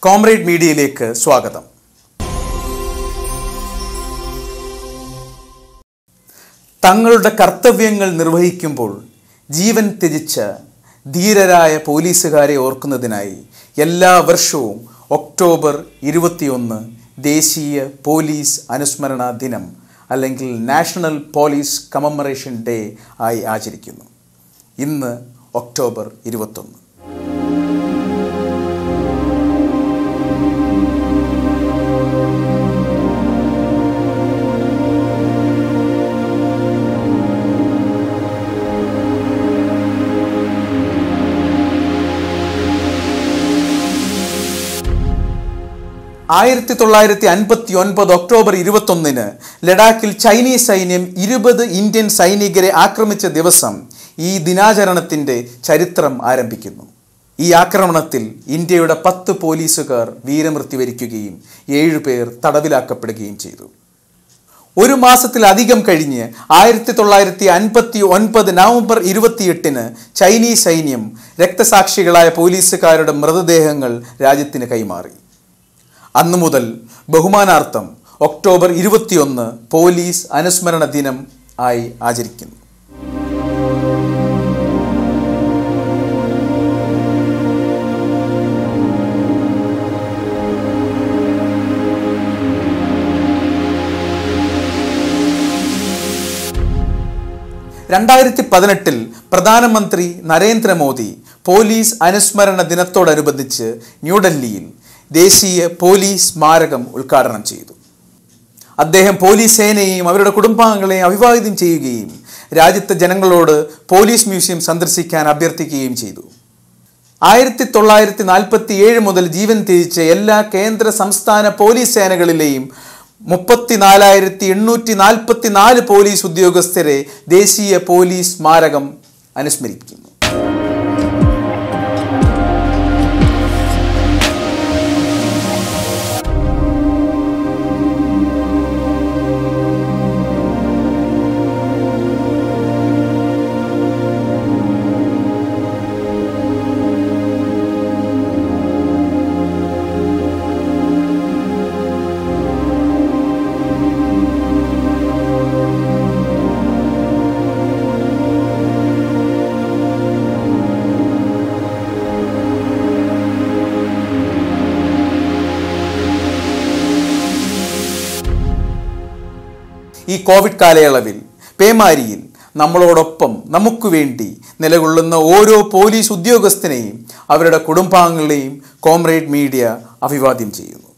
comrade മീഡിയയിലേക്ക് സ്വാഗതം തങ്ങളുടെ കർത്തവ്യങ്ങൾ നിർവഹിക്കുമ്പോൾ ജീവൻ ത്യജിച്ച ധീരരായ പോലീസുകാരെ ഓർക്കുന്നതിനായി എല്ലാ വർഷവും ഒക്ടോബർ ഇരുപത്തിയൊന്ന് ദേശീയ പോലീസ് അനുസ്മരണ ദിനം അല്ലെങ്കിൽ നാഷണൽ പോലീസ് കമമറേഷൻ ഡേ ആയി ആചരിക്കുന്നു ഇന്ന് ഒക്ടോബർ ഇരുപത്തൊന്ന് ആയിരത്തി തൊള്ളായിരത്തി അൻപത്തി ഒൻപത് ഒക്ടോബർ ഇരുപത്തൊന്നിന് ലഡാക്കിൽ ചൈനീസ് സൈന്യം ഇരുപത് ഇന്ത്യൻ സൈനികരെ ആക്രമിച്ച ദിവസം ഈ ദിനാചരണത്തിൻ്റെ ചരിത്രം ആരംഭിക്കുന്നു ഈ ആക്രമണത്തിൽ ഇന്ത്യയുടെ പത്ത് പോലീസുകാർ വീരമൃത്യു വരിക്കുകയും ഏഴുപേർ തടവിലാക്കപ്പെടുകയും ചെയ്തു ഒരു മാസത്തിലധികം കഴിഞ്ഞ് ആയിരത്തി തൊള്ളായിരത്തി അൻപത്തി ഒൻപത് നവംബർ ഇരുപത്തിയെട്ടിന് ചൈനീസ് സൈന്യം രക്തസാക്ഷികളായ പോലീസുകാരുടെ മൃതദേഹങ്ങൾ രാജ്യത്തിന് കൈമാറി അന്നു മുതൽ ബഹുമാനാർത്ഥം ഒക്ടോബർ ഇരുപത്തിയൊന്ന് പോലീസ് അനുസ്മരണ ദിനം ആയി ആചരിക്കുന്നു രണ്ടായിരത്തി പതിനെട്ടിൽ പ്രധാനമന്ത്രി നരേന്ദ്രമോദി പോലീസ് അനുസ്മരണ ദിനത്തോടനുബന്ധിച്ച് ന്യൂഡൽഹിയിൽ ദേശീയ പോലീസ് സ്മാരകം ഉദ്ഘാടനം ചെയ്തു അദ്ദേഹം പോലീസ് സേനയെയും അവരുടെ കുടുംബാംഗങ്ങളെയും അഭിവാദ്യം ചെയ്യുകയും രാജ്യത്തെ ജനങ്ങളോട് പോലീസ് മ്യൂസിയം സന്ദർശിക്കാൻ അഭ്യർത്ഥിക്കുകയും ചെയ്തു ആയിരത്തി തൊള്ളായിരത്തി നാൽപ്പത്തി ഏഴ് മുതൽ ജീവൻ ത്യജിച്ച എല്ലാ കേന്ദ്ര സംസ്ഥാന പോലീസ് സേനകളിലെയും മുപ്പത്തിനാലായിരത്തി എണ്ണൂറ്റി നാൽപ്പത്തി നാല് പോലീസ് ഉദ്യോഗസ്ഥരെ ദേശീയ പോലീസ് സ്മാരകം അനുസ്മരിക്കുന്നു ഈ കോവിഡ് കാലയളവിൽ പേമാരിയിൽ നമ്മളോടൊപ്പം നമുക്ക് വേണ്ടി നിലകൊള്ളുന്ന ഓരോ പോലീസ് ഉദ്യോഗസ്ഥനെയും അവരുടെ കുടുംബാംഗങ്ങളെയും കോമ്രേഡ് മീഡിയ അഭിവാദ്യം ചെയ്യുന്നു